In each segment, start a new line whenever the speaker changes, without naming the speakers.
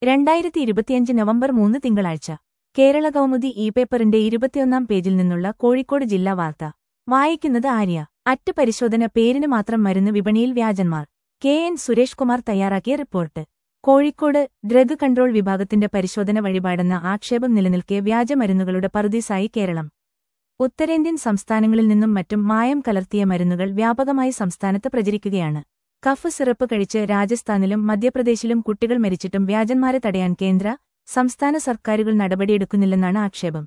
രണ്ടായിരത്തി ഇരുപത്തിയഞ്ച് നവംബർ മൂന്ന് തിങ്കളാഴ്ച കേരള കൗമുദി ഇ പേപ്പറിന്റെ ഇരുപത്തിയൊന്നാം പേജിൽ നിന്നുള്ള കോഴിക്കോട് ജില്ലാ വാർത്ത വായിക്കുന്നത് ആര്യ അറ്റ് പരിശോധന പേരിന് മാത്രം മരുന്ന് വിപണിയിൽ വ്യാജന്മാർ കെ എൻ സുരേഷ് കുമാർ തയ്യാറാക്കിയ റിപ്പോർട്ട് കോഴിക്കോട് ഡ്രഗ് കൺട്രോൾ വിഭാഗത്തിന്റെ പരിശോധന വഴിപാടെന്ന ആക്ഷേപം നിലനിൽക്കെ വ്യാജമരുന്നുകളുടെ പറുദീസായി കേരളം ഉത്തരേന്ത്യൻ സംസ്ഥാനങ്ങളിൽ നിന്നും മറ്റും മായം കലർത്തിയ മരുന്നുകൾ വ്യാപകമായി സംസ്ഥാനത്ത് പ്രചരിക്കുകയാണ് കഫ് സിറപ്പ് കഴിച്ച് രാജസ്ഥാനിലും മധ്യപ്രദേശിലും കുട്ടികൾ മരിച്ചിട്ടും വ്യാജന്മാരെ തടയാൻ കേന്ദ്ര സംസ്ഥാന സർക്കാരുകൾ നടപടിയെടുക്കുന്നില്ലെന്നാണ് ആക്ഷേപം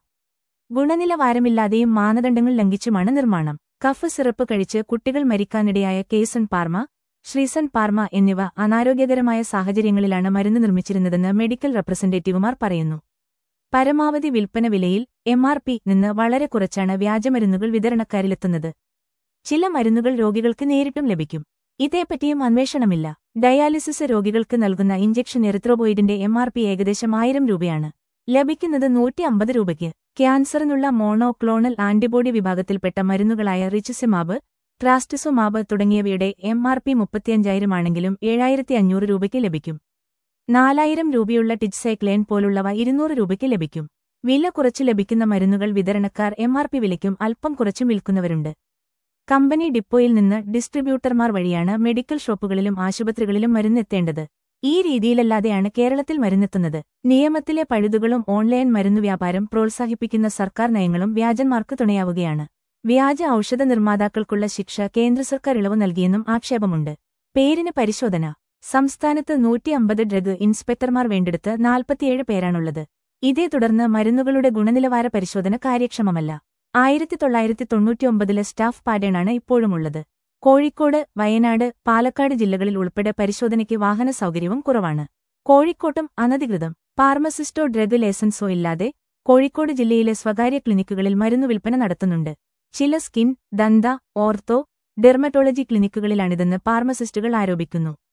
ഗുണനിലവാരമില്ലാതെയും മാനദണ്ഡങ്ങൾ ലംഘിച്ചുമാണ് നിർമ്മാണം കഫ് സിറപ്പ് കഴിച്ച് കുട്ടികൾ മരിക്കാനിടയായ കേസൺ പാർമ ശ്രീസൺ പാർമ എന്നിവ അനാരോഗ്യകരമായ സാഹചര്യങ്ങളിലാണ് മരുന്ന് നിർമ്മിച്ചിരുന്നതെന്ന് മെഡിക്കൽ റെപ്രസന്റേറ്റീവുമാർ പറയുന്നു പരമാവധി വിൽപ്പന വിലയിൽ എം ആർ പി നിന്ന് വളരെ കുറച്ചാണ് വ്യാജമരുന്നുകൾ വിതരണക്കാരിലെത്തുന്നത് ചില മരുന്നുകൾ രോഗികൾക്ക് നേരിട്ടും ലഭിക്കും ഇതേപ്പറ്റിയും അന്വേഷണമില്ല ഡയാലിസിസ് രോഗികൾക്ക് നൽകുന്ന ഇഞ്ചക്ഷൻ എറിത്രോബോയിഡിന്റെ എം ആർ പി ഏകദേശം ആയിരം രൂപയാണ് ലഭിക്കുന്നത് നൂറ്റി അമ്പത് രൂപയ്ക്ക് ക്യാൻസറിനുള്ള മോണോക്ലോണൽ ആന്റിബോഡി വിഭാഗത്തിൽപ്പെട്ട മരുന്നുകളായ റിച്ചിസിമാബ് ട്രാസ്റ്റിസുമാബ് തുടങ്ങിയവയുടെ എം ആർ പി മുപ്പത്തിയഞ്ചായിരമാണെങ്കിലും ഏഴായിരത്തി അഞ്ഞൂറ് രൂപയ്ക്ക് ലഭിക്കും നാലായിരം രൂപയുള്ള ടിജ്സൈക്ലേൻ പോലുള്ളവ ഇരുന്നൂറ് രൂപയ്ക്ക് ലഭിക്കും വില കുറച്ച് ലഭിക്കുന്ന മരുന്നുകൾ വിതരണക്കാർ എം ആർ പി വിലയ്ക്കും അല്പം കുറച്ചും വിൽക്കുന്നവരുണ്ട് കമ്പനി ഡിപ്പോയിൽ നിന്ന് ഡിസ്ട്രിബ്യൂട്ടർമാർ വഴിയാണ് മെഡിക്കൽ ഷോപ്പുകളിലും ആശുപത്രികളിലും മരുന്നെത്തേണ്ടത് ഈ രീതിയിലല്ലാതെയാണ് കേരളത്തിൽ മരുന്നെത്തുന്നത് നിയമത്തിലെ പഴുതുകളും ഓൺലൈൻ മരുന്നു വ്യാപാരം പ്രോത്സാഹിപ്പിക്കുന്ന സർക്കാർ നയങ്ങളും വ്യാജന്മാർക്ക് തുണയാവുകയാണ് വ്യാജ ഔഷധ നിർമ്മാതാക്കൾക്കുള്ള ശിക്ഷ കേന്ദ്ര സർക്കാർ ഇളവ് നൽകിയെന്നും ആക്ഷേപമുണ്ട് പേരിന് പരിശോധന സംസ്ഥാനത്ത് നൂറ്റി അമ്പത് ഡ്രഗ് ഇൻസ്പെക്ടർമാർ വേണ്ടെടുത്ത് നാൽപ്പത്തിയേഴ് പേരാണുള്ളത് ഇതേ തുടർന്ന് മരുന്നുകളുടെ ഗുണനിലവാര പരിശോധന കാര്യക്ഷമമല്ല ആയിരത്തി തൊള്ളായിരത്തി തൊണ്ണൂറ്റിയൊമ്പതിലെ സ്റ്റാഫ് പാറ്റേണാണ് ഇപ്പോഴുമുള്ളത് കോഴിക്കോട് വയനാട് പാലക്കാട് ജില്ലകളിൽ ഉൾപ്പെടെ പരിശോധനയ്ക്ക് വാഹന സൗകര്യവും കുറവാണ് കോഴിക്കോട്ടും അനധികൃതം ഫാർമസിസ്റ്റോ ഡ്രഗ് ലൈസൻസോ ഇല്ലാതെ കോഴിക്കോട് ജില്ലയിലെ സ്വകാര്യ ക്ലിനിക്കുകളിൽ മരുന്നു വിൽപ്പന നടത്തുന്നുണ്ട് ചില സ്കിൻ ദന്ത ഓർത്തോ ഡെർമറ്റോളജി ക്ലിനിക്കുകളിലാണിതെന്ന് ഫാർമസിസ്റ്റുകൾ ആരോപിക്കുന്നു